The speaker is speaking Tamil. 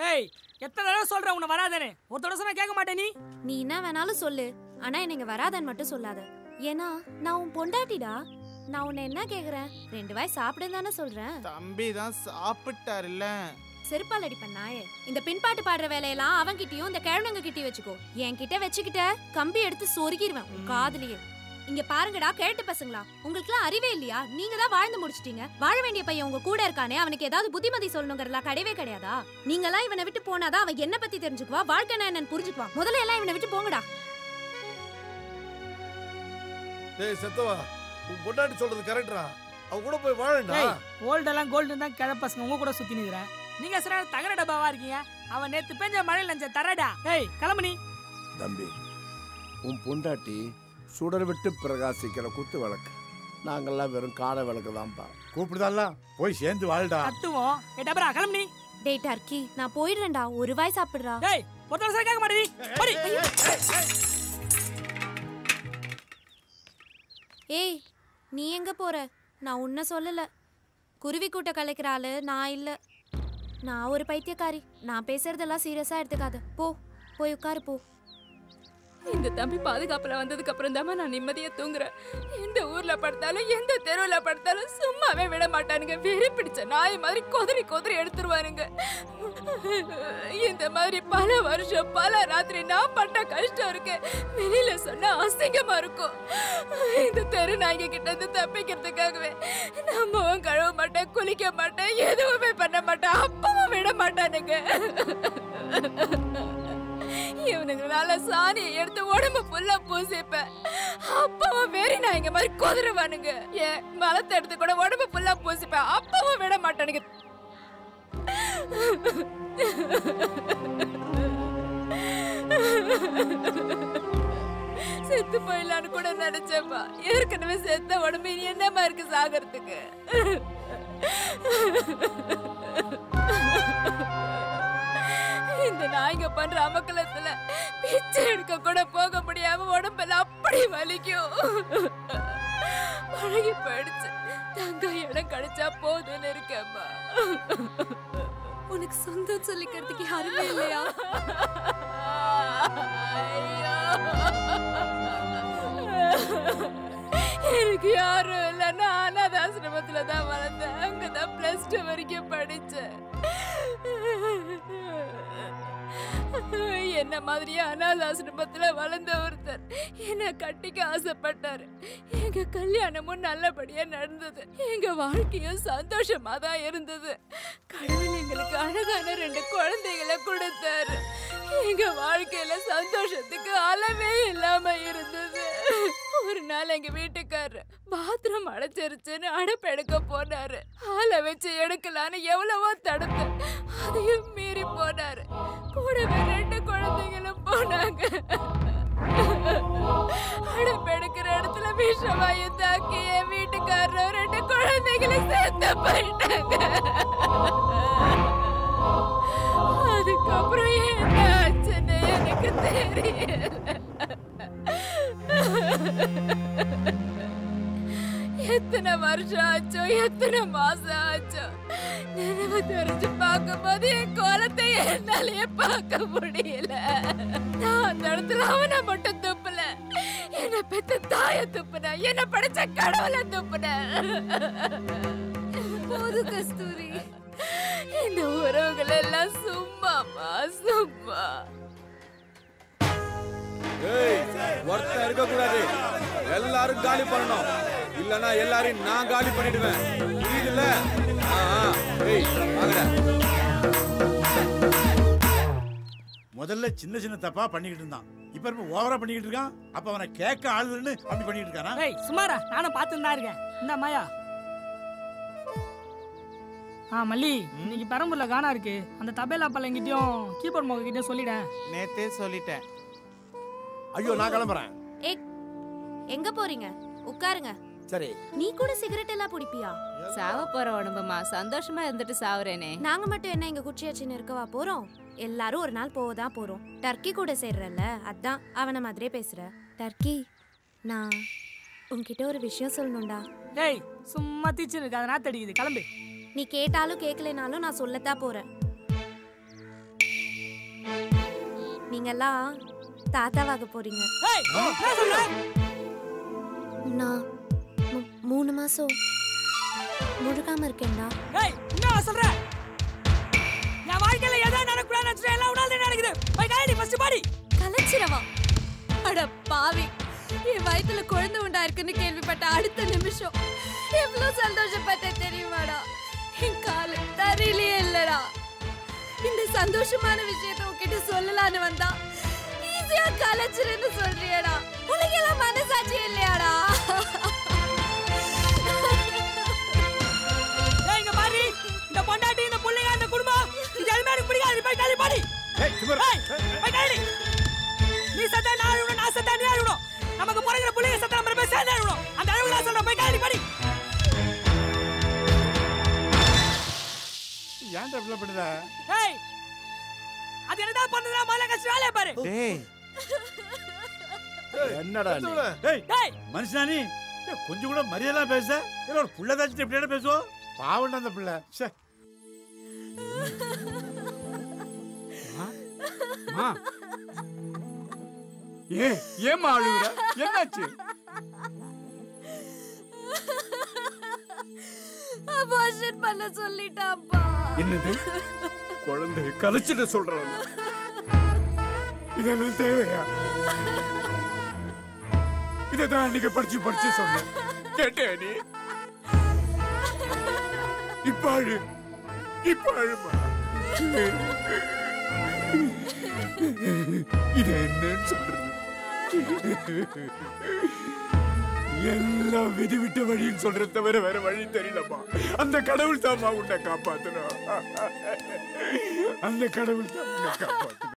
ஏய் எத்தனை தடவை சொல்றேன் உன்னை வராதேன்னு ஒரு தடவை சொன்னா கேட்க மாட்டே நீ நீ என்ன வேணாலும் சொல்லு ஆனா என்னங்க வராதன்னு மட்டும் சொல்லாத ஏன்னா நான் உன் பொண்டாட்டிடா நான் உன்னை என்ன கேக்குறேன் ரெண்டு வாய் சாப்பிடுன்னு தானே சொல்றேன் தம்பி தான் சாப்பிட்டாருல்ல செருப்பால் அடிப்பேன் நாயே இந்த பின்பாட்டு பாடுற வேலையெல்லாம் அவன்கிட்டயும் இந்த கிழவனுங்க கிட்டயும் வச்சுக்கோ என்கிட்ட வச்சுக்கிட்ட கம்பி எடுத்து சொருகிருவேன் உன் காதுலயே இங்க பாருங்கடா கேட்டு பசங்களா உங்களுக்குலாம் அறிவே இல்லையா நீங்க தான் வாழ்ந்து முடிச்சிட்டீங்க வாழ வேண்டிய பையன் உங்க கூட இருக்கானே அவனுக்கு ஏதாவது புத்திமதி சொல்லணுங்கிறதுலாம் கிடையவே கிடையாதா நீங்களாம் இவனை விட்டு போனாதான் அவன் என்ன பத்தி தெரிஞ்சுக்குவா வாழ்க்கை என்னன்னு புரிஞ்சுக்குவா முதல்ல எல்லாம் இவனை விட்டு போங்கடா டேய் செத்தவா உன் பொண்டாட்டி சொல்றது கரெக்டா அவ கூட போய் வாழண்டா ஏய் ஓல்டெல்லாம் கோல்டு தான் கிழ பசங்க உங்க கூட சுத்தி நிக்கிறேன் நீங்க சரியான தகர டப்பாவா இருக்கீங்க அவன் நேத்து பெஞ்ச மழையில நஞ்ச தரடா ஏய் கிளம்பு நீ தம்பி உன் பொண்டாட்டி சுடர் விட்டு பிரகாசிக்கிற குத்து விளக்கு நாங்கெல்லாம் வெறும் காடை விளக்கு தான்ப்பா கூப்பிடுதால போய் சேர்ந்து வாழ்டா கத்துவோம் ஏ டபரா கிளம்பு நீ டேய் டர்க்கி நான் போயிடுறேன்டா ஒரு வாய் சாப்பிடுறா ஏய் ஒரு தடவை சொன்னா கேட்க மாட்டே நீ போடி. ஏய் நீ எங்க போற நான் உன்னை சொல்லல குருவி கூட்ட கலைக்கிற ஆளு நான் இல்ல நான் ஒரு பைத்தியக்காரி நான் பேசுறதெல்லாம் சீரியஸா எடுத்துக்காத போ போய் உட்காரு போ இந்த தம்பி பாதுகாப்புல வந்ததுக்கு அப்புறம் தான் நான் நிம்மதியா தூங்குறேன் எந்த ஊர்ல படுத்தாலும் எந்த தெருவுல படுத்தாலும் சும்மாவே விட மாட்டானுங்க வெறி பிடிச்ச நாய் மாதிரி கொதறி கொதறி எடுத்துருவானுங்க இந்த மாதிரி பல வருஷம் பல ராத்திரி நான் பட்ட கஷ்டம் இருக்கு வெளியில சொன்னா அசிங்கமா இருக்கும் இந்த தெரு நாய்ங்க கிட்ட இருந்து தப்பிக்கிறதுக்காகவே நம்மவும் கழுவ மாட்டேன் குளிக்க மாட்டேன் எதுவுமே பண்ண மாட்டேன் அப்பவும் விட மாட்டானுங்க இவனுங்களால சாணியை எடுத்து உடம்பு ஃபுல்லா பூசிப்பேன் அப்பவும் வேறி நான் இங்க மாதிரி குதிருவானுங்க ஏன் மலத்தை எடுத்து கூட உடம்பு ஃபுல்லா பூசிப்பேன் அப்பவும் விட மாட்டானுங்க செத்து போயிடலான்னு கூட நினைச்சேப்பா ஏற்கனவே செத்த உடம்பு இனி என்னமா இருக்கு சாகறதுக்கு இந்த நாய்ங்க பண்ற அமக்கலத்துல பிச்சை எடுக்க கூட போக முடியாம உடம்பெல்லாம் அப்படி வலிக்கும் பழகி போயிடுச்சு தங்க இடம் கிடைச்சா போதும்னு இருக்கேம்மா உனக்கு சொந்தம் சொல்லிக்கிறதுக்கு யாருமே இல்லையா எனக்கு யாரும் இல்ல நான் அனாதாசிரமத்துல தான் வளர்ந்தேன் அங்கதான் பிளஸ் டூ வரைக்கும் படிச்சேன் என்ன மாதிரியே அனாதாசிரமத்துல வளர்ந்த ஒருத்தர் என்ன கட்டிக்க ஆசைப்பட்டாரு எங்க கல்யாணமும் நல்லபடியா நடந்தது எங்க வாழ்க்கையும் சந்தோஷமா தான் இருந்தது கடவுள் எங்களுக்கு அழகான ரெண்டு குழந்தைகளை கொடுத்தாரு எங்க வாழ்க்கையில சந்தோஷத்துக்கு அளவே இல்லாம இருந்தது ஒரு நாள் எங்க வீட்டுக்காரர் பாத்ரூம் அடைச்சிருச்சுன்னு அடைப்பு எடுக்க போனாரு ஆளை வச்சு எடுக்கலான்னு எவ்வளவோ தடுத்து அதையும் மீறி போனாரு கூடவே ரெண்டு குழந்தைகளும் போனாங்க அடைப்பு எடுக்கிற இடத்துல விஷவாயு தாக்கி என் வீட்டுக்காரரும் ரெண்டு குழந்தைகளும் சேர்த்து போயிட்டாங்க அதுக்கப்புறம் என்ன ஆச்சுன்னு எனக்கு தெரியல எத்தனை வருஷம் ஆச்சோ எத்தனை மாசம் ஆச்சோ நினைவு தெரிஞ்சு பார்க்கும்போது என் கோலத்தை என்னாலயே பார்க்க முடியல நான் அந்த இடத்துல அவனை மட்டும் துப்புல என்ன பெத்த தாய துப்புன என்ன படைச்ச கடவுளை துப்புன போது கஸ்தூரி இந்த உறவுகள் எல்லாம் சும்மாமா சும்மா ஏய் ஒருத்தன் இருக்க கூடாது எல்லாரும் காலி பண்ணணும் இல்லனா எல்லாரையும் நான் காலி பண்ணிடுவேன் புரியுதுல்ல ஆ, ஆ. ஏய் வாங்கடா முதல்ல சின்ன சின்ன தப்பா பண்ணிக்கிட்டு இருந்தான் இப்ப இப்ப ஓவரா பண்ணிக்கிட்டு இருக்கான் அப்ப அவனை கேட்க ஆளுன்னு அப்படி பண்ணிக்கிட்டு இருக்கானா ஏய் சுமாரா நானும் பார்த்துன்னு தான் இருக்கேன் இந்த மாயா ஆ மல்லி இன்னைக்கு பெரம்பூர்ல கானா இருக்கு அந்த தபேலா பள்ளங்கிட்டயும் கீப்பர் மொக கிட்டயும் சொல்லிட்டேன் நேத்தே சொல்லிட்டேன் ஐயோ நான் கிளம்புறேன் ஏ எங்க போறீங்க உட்காருங்க சரி நீ கூட சிகரெட் எல்லாம் பிடிப்பியா சாவ போற உடம்புமா சந்தோஷமா இருந்துட்டு சாவுறேனே நாங்க மட்டும் என்ன இங்க குச்சியாச்சின்னு இருக்கவா போறோம் எல்லாரும் ஒரு நாள் போக தான் போறோம் டர்க்கி கூட சேர்றல்ல அதான் அவன மாதிரியே பேசுற டர்க்கி நான் உன்கிட்ட ஒரு விஷயம் சொல்லணும்டா டேய் சும்மா தீச்சு இருக்கு அதை நாத்தடிக்குது கிளம்பு நீ கேட்டாலும் கேட்கலைனாலும் நான் சொல்லத்தான் போறேன் நீங்கெல்லாம் தாத்தாவாக போறீங்க ஏய் என்ன சொல்ற நான் மூ- மூணு மாசம் முழுகாம இருக்கேன்டா ஏய் என்ன சொல்ற என் வாழ்க்கையில எதாவது நடக்கூடாது நினைச்சிட்டு எல்லாம் உடாது நடக்குது போய் காயடி ஃபர்ஸ்ட் பாடி கலைச்சிரவா அட பாவி என் வயித்துல குழந்தை உண்டாயிருக்குன்னு கேள்விப்பட்ட அடுத்த நிமிஷம் எவ்வளவு சந்தோஷப்பட்டேன் தெரியுமாடா என் காலு தரையிலேயே இல்லடா இந்த சந்தோஷமான விஷயத்தை உன்கிட்ட சொல்லலான்னு வந்தா ஈஸியா கலைச்சிருன்னு சொல்றியடா உனக்கெல்லாம் மனசாட்சி இல்லையாடா ஏய் இங்க பாரு இந்த பொண்டாட்டி இந்த புள்ளைங்க இந்த குடும்பம் இது எதுவுமே எனக்கு பிடிக்காது போய் காலி பாடி ஏய் திமிரு. ஏய் போய் காலி நீ சத்தா நான் அழுவணும் நான் சத்தா நீ அழுவணும் நமக்கு பிறகுற புள்ளைங்க சத்தா நம்ம போய் சேர்ந்து அழுவணும் அந்த அளவுக்கு நான் சொல்றேன் போய் காலி பாடி ஏன்டா இப்படி பண்ணுத ஏய் அது என்னதான் பண்ணுதுடா முதல்ல கஷ்டம் வேலையை பாரு டேய் என்னடா நீ ஏய் டேய் மனுஷனா நீ ஏய், கொஞ்சம் கூட மரியாதை பேச இல்ல ஒரு புள்ள தாச்சிட்டு எப்படியா பேசுவோம் பாவம் அந்த பிள்ளை சே ஏ ஏமா அழுகுற என்னாச்சு அபார்ஷன் பண்ண சொல்லிட்டாப்பா என்னது குழந்தைய கலைச்சிட சொல்றாங்க இதெல்லாம் தேவையா இதான் அன்னைக்கு படிச்சு படிச்சு சொன்னேன் கேட்டே நீ இப்ப அழு இப்ப அழுமா இது என்னன்னு சொல்றது எல்லாம் விதி விட்ட வழின்னு சொல்றது தவிர வேற வழி தெரியலம்மா அந்த கடவுள் தாம்மா உன்னை காப்பாத்தணும் அந்த கடவுள் தான் உன்னை காப்பாத்தணும்